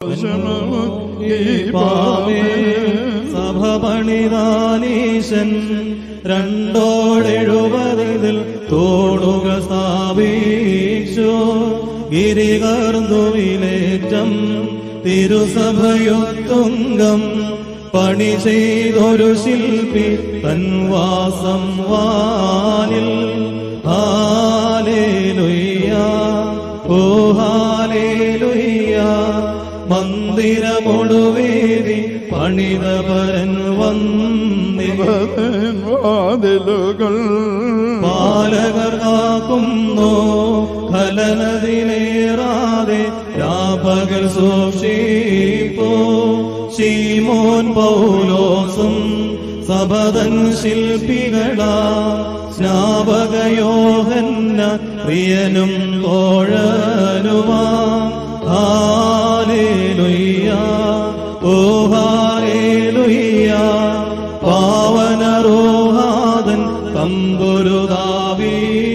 സഭ പണിതാനീശൻ രണ്ടോടെഴുപതിൽ തോടുകൾ സ്ഥാപിച്ചു ഗിരികർന്നു വിലേറ്റം തിരുസഭയൊത്തുങ്കം പണി ചെയ്തൊരു ശില്പി തൻവാസം വാനിൽ ഹാലേലുയ്യ ഓ ഹാലേലുയ്യ മന്ദിരമൊടുവേദി പണിതപരൻ വന്നി വാതിലുകൾ പാലകർ കാക്കുന്നു ഖലനതിലേറാതെ രാപകൽ സൂക്ഷിപ്പോ ശീമോൻ പൗലോസും സബദൻ ശില്പികളാ സ്നാപകയോഹന്ന പ്രിയനും തോഴനുമാ ഹാലേലുയ്യ ഓ ഹാലേലുയ്യ പാവനരോഹാദൻ തമ്പുരുതാവീ